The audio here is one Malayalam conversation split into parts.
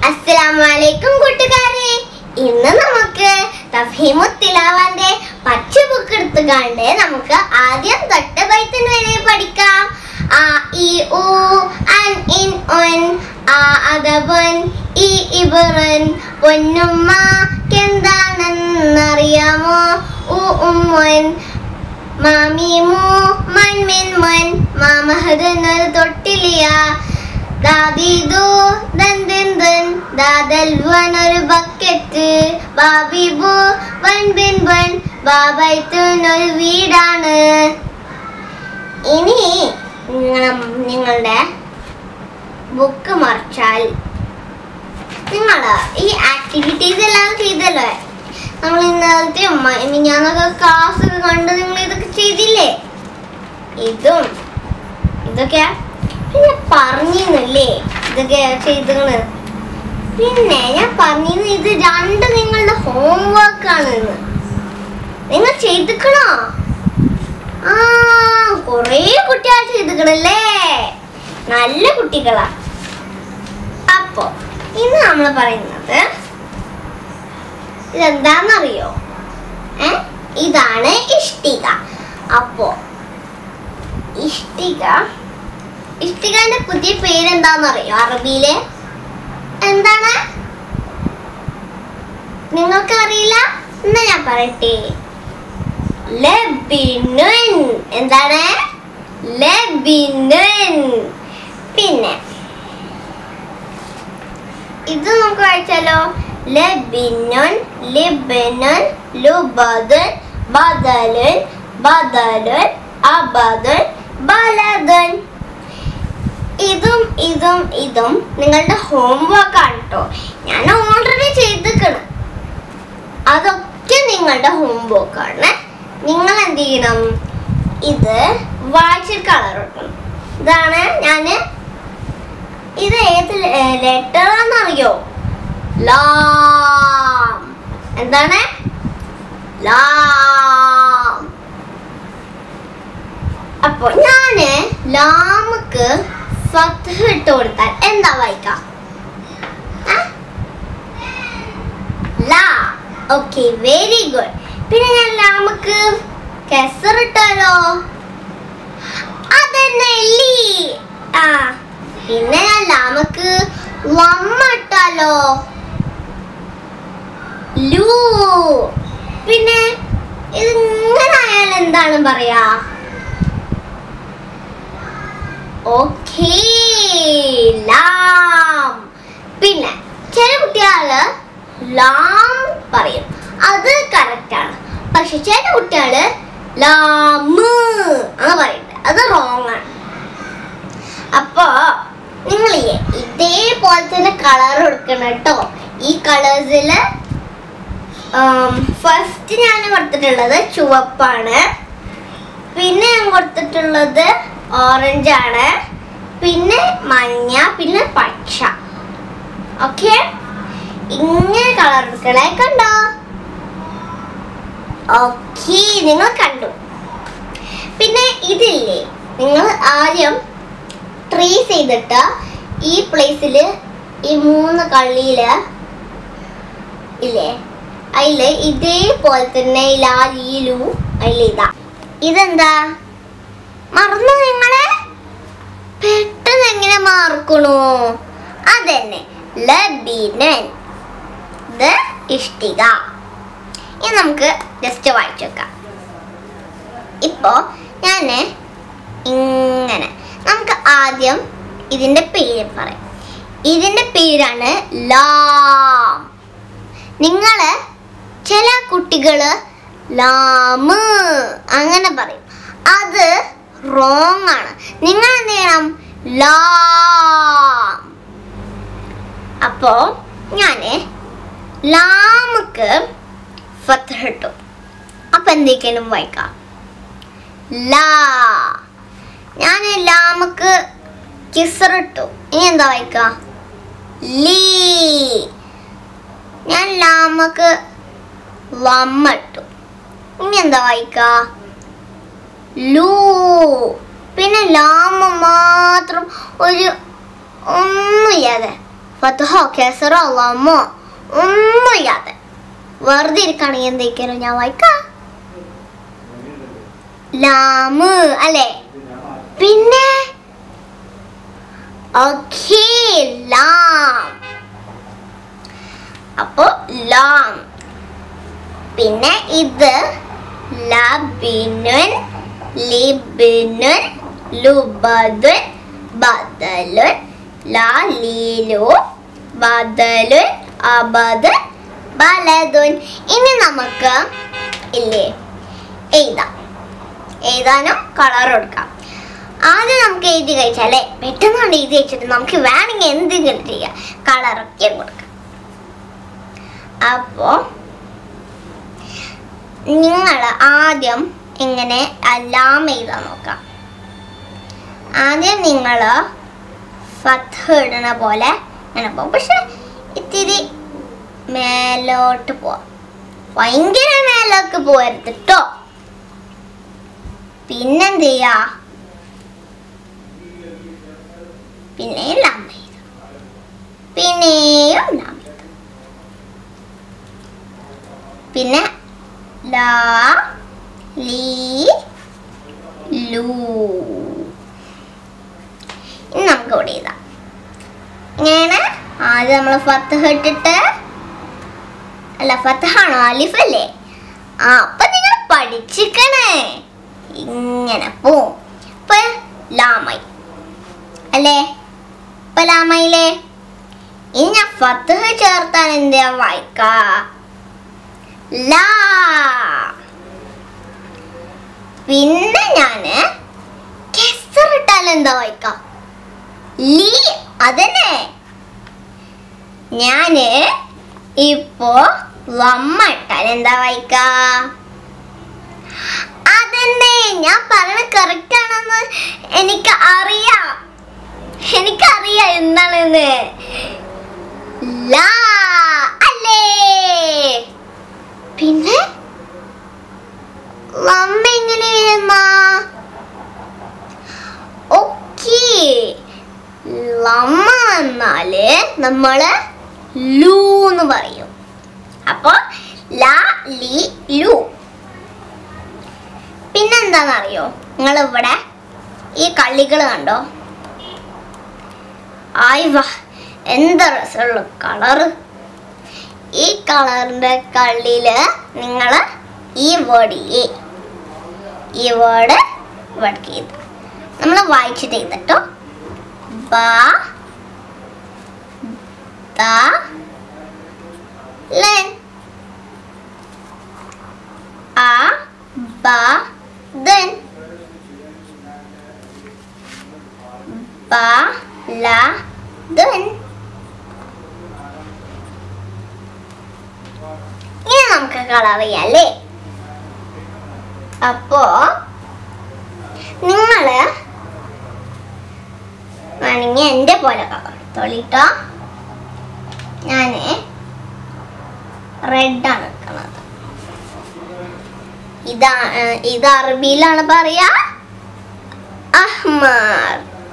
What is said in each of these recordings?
അസ്സലാമലൈക്കും കൂട്ടുകാരെ ഇന്ന് നമുക്ക് തഫീമുത്തിലാവാന്റെ പച്ച ബുക്ക് എടുത്ത് കണ്ട് നമുക്ക് ആദ്യം തൊട്ട് ബൈത്തൻ വരെ പഠിക്കാം ആ ഇ ഉ അൻ ഇൻ ഒൻ ആ അദബൻ ഈ ഇബറൻ പൊന്നുമ്മക്കെന്താണെന്നറിയാമോ ഉ ഉമ്മൻ മാമീമു മൻ മിൻ മൻ മാമഹദനൊരു തൊട്ടിലിയ ദാദീദു ദൻ ദിൻ ദൻ ദാദൽവൻ ഒരു ബക്കറ്റ് ബാബിബു വൻ ബിൻ വൻ ബാബൈത്തുൻ ഒരു വീടാണ് ഇനി നിങ്ങൾ നിങ്ങളുടെ ബുക്ക് മറിച്ചാൽ നിങ്ങൾ ഈ ആക്ടിവിറ്റീസ് എല്ലാം ചെയ്തല്ലോ നമ്മൾ ഇന്നലത്തെ മിഞ്ഞാന്നൊക്കെ ക്ലാസ് ഒക്കെ കണ്ട് നിങ്ങൾ ഇതൊക്കെ ചെയ്തില്ലേ ഇതും ഇതൊക്കെ പിന്നെ പറഞ്ഞിരുന്നില്ലേ ഇതൊക്കെ ചെയ്തത് പിന്നെ ഞാൻ പറഞ്ഞിരുന്നു ഇത് രണ്ട് നിങ്ങളുടെ ഹോംവർക്ക് ആണ് എന്ന് നിങ്ങൾ ചെയ്തിക്കണോ ആ കൊറേ കുട്ടികൾ ചെയ്തിക്കണല്ലേ നല്ല കുട്ടികളാ അപ്പോ ഇന്ന് നമ്മൾ പറയുന്നത് ഇതെന്താണെന്നറിയോ ഏ ഇതാണ് ഇഷ്ടിക അപ്പോ ഇഷ്ടിക ഇഷ്ടികന്റെ പുതിയ പേരെന്താണെന്നറിയോ അറബിയിലെ എന്താണ് നിങ്ങൾക്ക് അറിയില്ല എന്നാ ഞാൻ പറയട്ടെ ലബിനുൻ എന്താണ് ലബിനുൻ പിന്നെ ഇത് നമുക്ക് വായിച്ചാലോ ലബിനുൻ ലിബനുൻ ലുബദുൻ ബദലുൻ ബദലുൻ അബദുൻ ബലദുൻ ഇതും ഇതും ഇതും നിങ്ങളുടെ ഹോംവർക്ക് ആണ് കേട്ടോ ഞാൻ ഓൾറെഡി ചെയ്തിക്കണം അതൊക്കെ നിങ്ങളുടെ ഹോംവർക്ക് ആണ് നിങ്ങൾ എന്ത് ചെയ്യണം ഇത് വായിച്ച് കളർ കൊടുക്കണം ഇതാണ് ഞാന് ഇത് ഏത് ലെറ്റർ ആണെന്നറിയോ ലാം എന്താണ് ലാം അപ്പൊ ഞാന് ലാമുക്ക് ഫത്ത് ഇട്ട് കൊടുത്താൽ എന്താ വായിക്കാം ആ? ലാ ഓക്കെ വെരി ഗുഡ് പിന്നെ ഞാൻ ലാമുക്ക് കെസറിട്ടാലോ അതന്നെ ലീ ആ പിന്നെ ഞാൻ ലാമക്ക് വമ്മ ഇട്ടാലോ ലൂ പിന്നെ ഇത് ഇങ്ങനെ ആയാൽ എന്താണ് പറയാ ഓക്കേ ലാം പിന്നെ ചില കുട്ടികള് ലാം പറയും അത് കറക്റ്റ് ആണ് പക്ഷെ ചില കുട്ടികള് ലാമ് എന്ന് പറയുന്നത് അത് റോങ് ആണ് അപ്പോ നിങ്ങൾ ഇതേപോലെ തന്നെ കളർ കൊടുക്കണം കേട്ടോ ഈ കളേഴ്സില് ഫസ്റ്റ് ഞാൻ കൊടുത്തിട്ടുള്ളത് ചുവപ്പാണ് പിന്നെ ഞാൻ കൊടുത്തിട്ടുള്ളത് ഓറഞ്ച് ആണ് പിന്നെ മഞ്ഞ പിന്നെ പച്ച ഓക്കെ ഇങ്ങനെ കളർ എടുക്കണേ കണ്ടോ ഓക്കെ നിങ്ങൾ കണ്ടു പിന്നെ ഇതില്ലേ നിങ്ങൾ ആദ്യം ട്രേസ് ചെയ്തിട്ട് ഈ പ്ലേസിൽ ഈ മൂന്ന് കള്ളിയില് ഇല്ലേ അതില് ഇതേപോലെ തന്നെ ഈ ലാൽ ഈ ലു അതിൽ ഇതാ ഇതെന്താ മറന്നു നിങ്ങളെ പെട്ടെന്ന് എങ്ങനെ മാർക്കണു അതന്നെ ലബിനൻ ഇത് ഇഷ്ടിക ഇനി നമുക്ക് ജസ്റ്റ് വായിച്ചു വെക്കാം ഇപ്പോ ഞാന് ഇങ്ങനെ നമുക്ക് ആദ്യം ഇതിന്റെ പേര് പറയാം ഇതിന്റെ പേരാണ് ലാം നിങ്ങള് ചില കുട്ടികള് ലാമ് അങ്ങനെ പറയും അത് റോങ് ആണ് നിങ്ങൾ എന്ത് ചെയ്യണം ലാം അപ്പോ ഞാന് ലാമുക്ക് ഫത്ത് ഇട്ടു അപ്പൊ എന്തൊക്കെയാലും വായിക്കാം ലാ ഞാൻ ലാമക്ക് കിസറിട്ടു ഇനി എന്താ വായിക്ക ലീ ഞാൻ ലാമക്ക് വമ്മ ഇട്ടു ഇനി എന്താ വായിക്ക ലൂ പിന്നെ ലാമ മാത്രം ഒരു ഒന്നുമില്ലാതെ ഫത്തഹോ കേസറോ ലമ്മോ ഒന്നുമില്ലാതെ വെറുതെ ഇരിക്കുകയാണെങ്കിൽ എന്തൊക്കെയാലും ഞാൻ വായിക്കാം ലാമ് അല്ലേ പിന്നെ ഓക്കേ ലാം അപ്പോ ലാം പിന്നെ ഇത് ലബിനുൻ ലിബിനുൻ ലുബദുൻ ബദലുൻ ലാലീലു ബദലുൻ അബദുൻ ബലതുൻ ഇനി നമുക്ക് ഇല്ലേ എഴുതാം എഴുതാനും കളർ കൊടുക്കാം ആദ്യം നമുക്ക് എഴുതി കഴിച്ചാലേ പെട്ടെന്നാണ് എഴുതി വെച്ചിട്ട് നമുക്ക് വേണമെങ്കിൽ എന്തെങ്കിലും ചെയ്യാം കളറൊക്കെ കൊടുക്കാം അപ്പോ നിങ്ങൾ ആദ്യം എങ്ങനെ എല്ലാം എഴുതാൻ നോക്കാം ആദ്യം നിങ്ങൾ ഫത്ത് ഇടണ പോലെ ഇങ്ങനെ പോകും പക്ഷെ ഇത്തിരി മേലോട്ട് പോവാം ഭയങ്കര മേലോട്ട് പോകരുത് കേട്ടോ പിന്നെന്ത് ചെയ്യാ പിന്നെയും ലാം എഴുതാം പിന്നെയും ലാം എഴുതാം പിന്നെ ലാ ലീ ലൂ ഇനി നമുക്ക് ഇവിടെ എഴുതാം ഇങ്ങനെ ആദ്യം നമ്മൾ ഫത്തഹ് ഇട്ടിട്ട് അല്ല ഫത്തഹാണോ അലിഫ് അല്ലേ ആ അപ്പൊ നിങ്ങൾ പഠിച്ചിക്കണേ ഇങ്ങനെ പോവും ഇപ്പൊ ലാമായി അല്ലേ ഇപ്പൊ ലാമായില്ലേ ഇനി ഞാൻ ഫത്തഹ് ചേർത്താൻ എന്താ വായിക്കാ ലാ പിന്നെ ഞാന് കെസറിട്ടാൽ എന്താ വായിക്ക ലീ അതന്നെ ഞാന് ഇപ്പോ വമ്മ ഇട്ടാൽ എന്താ വായിക്ക അതന്നെ ഞാൻ പറഞ്ഞ കറക്റ്റ് ആണെന്ന് എനിക്ക് അറിയാം എനിക്കറിയാം എന്താണെന്ന് ലാ അല്ലേ പിന്നെ ലമ്മ എങ്ങനെ വരുന്ന ഓക്കേ ലമ്മ എന്നാല് നമ്മള് ലൂ എന്ന് പറയും അപ്പൊ ലാ ലി ലു പിന്നെന്താണെന്നറിയോ നിങ്ങൾ ഇവിടെ ഈ കള്ളികൾ കണ്ടോ ആയി വാ എന്താ രസമുള്ള കളറ് ഈ കളറിന്റെ കള്ളിയില് നിങ്ങൾ ഈ വേർഡ് ഈ ഈ വേർഡ് ഇവിടെ ചെയ്തു നമ്മൾ വായിച്ചിട്ട് ചെയ്തിട്ടോ ബ ദ ലൻ ആ ബ ദൻ ബ ല ദൻ ഇനി നമുക്ക് കളർ ചെയ്യാല്ലേ അപ്പോ നിങ്ങള് വേണമെങ്കിൽ എന്റെ പോലെ കളർ എടുത്തോളിട്ടോ ഞാന് റെഡാണ് എടുക്കുന്നത് ഇതാ ഏർ, ഇത് അറബിയിലാണ് പറയാ അഹ്മർ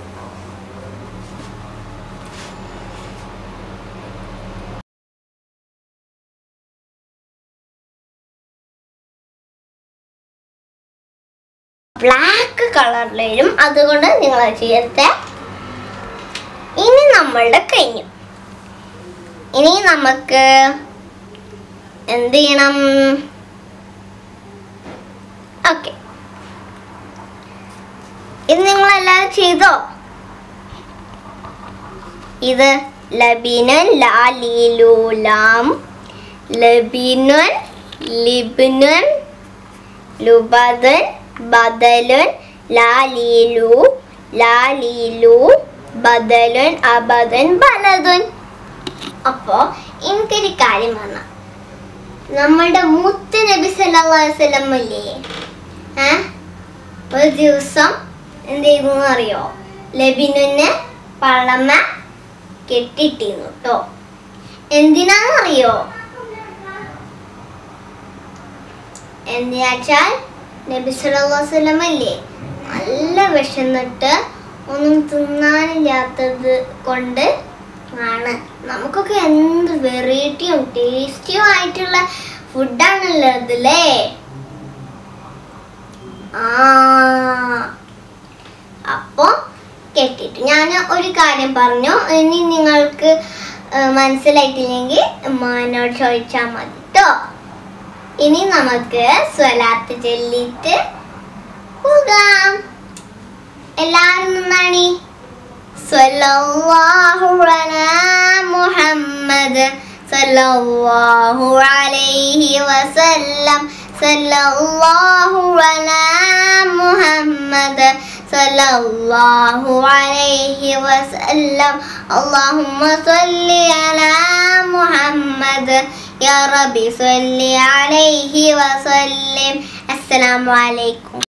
ബ്ലാക്ക് കളറിലും അതുകൊണ്ട് നിങ്ങൾ ചെയ്യരുത് ഇനി നമ്മളുടെ കഴിഞ്ഞു ഇനി നമുക്ക് എന്ത് ചെയ്യണം ഓക്കെ ഇത് നിങ്ങൾ എല്ലാവരും ചെയ്തോ ഇത് ലബീനൻ ലാലീലൂലാം ലബീനൻ ലിബിനൻ ലുബദൻ ബദലുൻ ലാലീലു ലാലീലു ബദലുൻ അബദൻ ബലതുൻ അപ്പോ എനിക്കൊരു കാര്യം പറഞ്ഞ നമ്മളുടെ മുത്ത് നബി സല്ലല്ലാഹു അലൈഹി വസല്ലം ഇല്ലേ ഏ ഒരു ദിവസം എന്ത് ചെയ്തു അറിയോ ലബിനുനെ പള്ളമ്മ കെട്ടിട്ടിരുന്നു കേട്ടോ എന്തിനാന്നറിയോ എന്തിനാച്ചാൽ നബി സല്ലല്ലാഹു അലൈഹി വസല്ലം ഇല്ലേ നല്ല വിശന്നിട്ട് ഒന്നും തിന്നാനില്ലാത്തത് കൊണ്ട് ആണ് നമുക്കൊക്കെ എന്ത് വെറൈറ്റിയും ടേസ്റ്റിയും ആയിട്ടുള്ള ഫുഡാണല്ലോ ഇതില്ലേ ആ അപ്പോ കേട്ടിട്ട് ഞാൻ ഒരു കാര്യം പറഞ്ഞു ഇനി നിങ്ങൾക്ക് ഏഹ്, മനസ്സിലായിട്ടില്ലെങ്കിൽ ഉമ്മാനോട് ചോദിച്ചാൽ മതി കേട്ടോ ഇനി നമുക്ക് സ്വലാത്ത് ചൊല്ലിട്ട് പോകാം എല്ലാവരും നിന്നാണി സ്വല്ലല്ലാഹു അലാ മുഹമ്മദ് സ്വല്ലല്ലാഹു അലൈഹി വസല്ലം സ്വല്ലല്ലാഹു അലാ മുഹമ്മദ് സ്വല്ലല്ലാഹു അലൈഹി വസല്ലം اللهم صل على محمد يا ربي صل عليه وسلم السلام عليكم